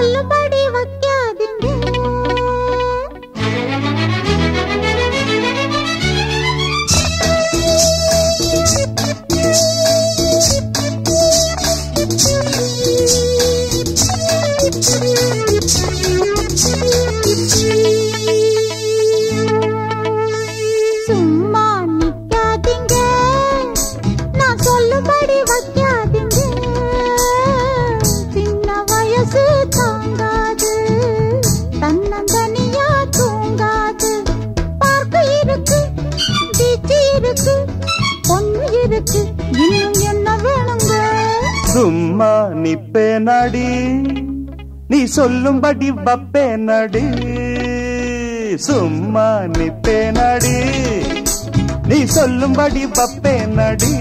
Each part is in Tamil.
சொல்லும்படி வைக்காதீங்க சும்மா நிக்காதீங்க நான் சொல்லும்படி வைக்காதீங்க சின்ன வயசு தாங்காது தன்னந்தனியா தூங்காது பார்க்க இருக்கு பீச்சு இருக்கு பொண்ணு இருக்கு இன்னும் என்ன வேணுங்க சும்மா நிப்பே நடி நீ சொல்லும்படி வப்பே நடி சும்மா நிப்பே நடி நீ சொல்லும்படி வப்பே நடி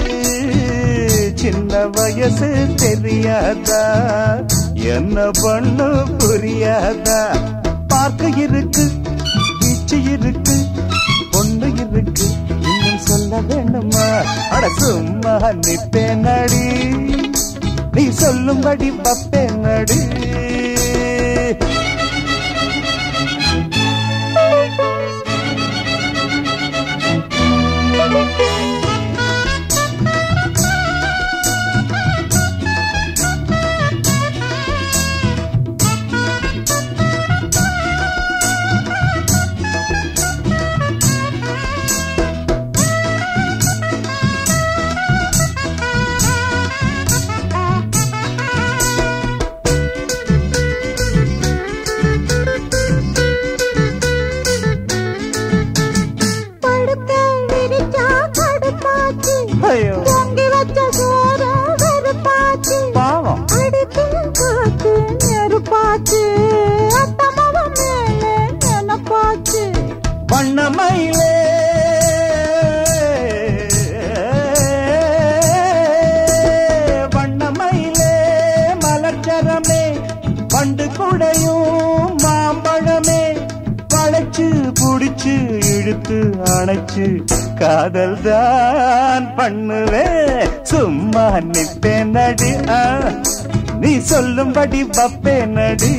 சின்ன வயசு தெரியாதா என்ன பண்ணு புரியாதா பார்க்க இருக்கு பீச்சு இருக்கு பொண்ணு இருக்கு இன்னும் சொல்ல வேண்டுமா அட சும்மா நிப்பே நடி நீ சொல்லும்படி பப்பே நடி படுக்க விரிச்சா கடுப்பாச்சு ஐயோ பொங்கி வச்ச சோறும் வெறுப்பாச்சு பாவம் அடிக்கும் காத்து நெருப்பாச்சு அத்தமாவ மேலே நினப்பாச்சு வண்ணமயிலே வண்ணமயிலே மலர்ச்சரமே பண்டு குடையும் மாம்பழமே வளைச்சு புடிச்சு இழுத்து அணைச்சு காதல் தான் பண்ணுவே சும்மா நிப்பேன் நடி ஆ, நீ சொல்லும்படி வப்பே நடி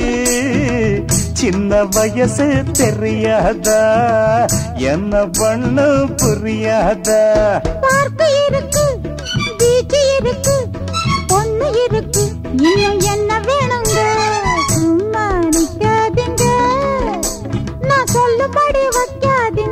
சின்ன வயசு தெரியாதா என்ன பண்ணு புரியாதா பார்க்க இருக்கு பீச்சு இருக்கு பொண்ணு இருக்கு இன்னும் என்ன வேணுங்க சும்மா நிக்காதீங்க நான் சொல்லும்படி வைக்காதீங்க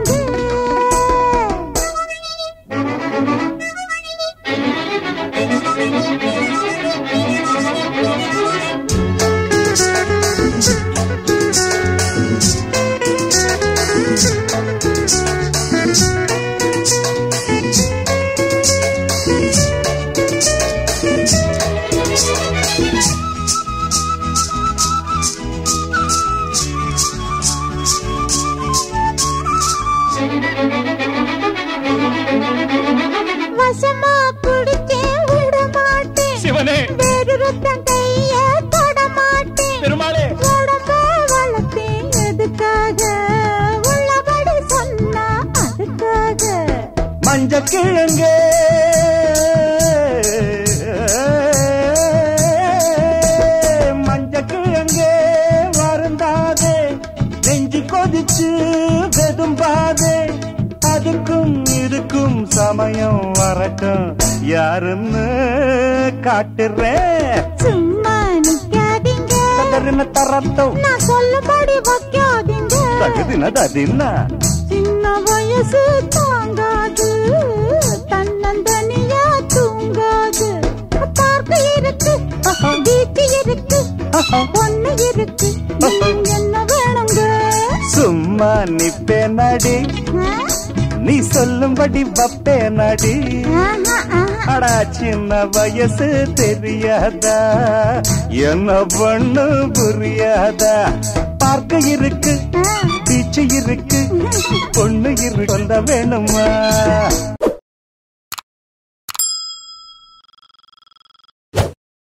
வசமா பிடிச்சே விட மாட்டேன் சிவனே வேறொருத்தன் கைய தொட மாட்டேன் பெருமாளே உடம்ப வளர்த்தேன் எதுக்காக உள்ளபடி சொன்னா அதுக்காக மஞ்ச கிழங்கே மஞ்ச கிழங்கே வருந்தாதே நெஞ்சு கொதிச்சு வெதும்பாதே அதுக்கும் இதுக்கும் சமயம் வரட்டும் யாருன்னு காட்டுறேன் சும்மா நிக்காதீங்க தரன தரத்தம் நான் சொல்லும்படி வைக்காதீங்க தகுதின ததின்ன சின்ன வயசு தாங்காது தன்னந்தனியா தூங்காது பார்க்க இருக்கு பீச்சு இருக்கு பொண்ணு இருக்கு இன்னும் என்ன வேணுங்க சும்மா நிப்பே நடி ஆ? நீ சொல்லும்படி வப்பே நடி ஆஹா, ஆஹா. அடா சின்ன வயசு தெரியாதா என்ன பண்ணு புரியாதா பார்க்க இருக்கு ஆ. பீச்சு இருக்கு பொண்ணு இருக்கு சொல்ல வேணுமா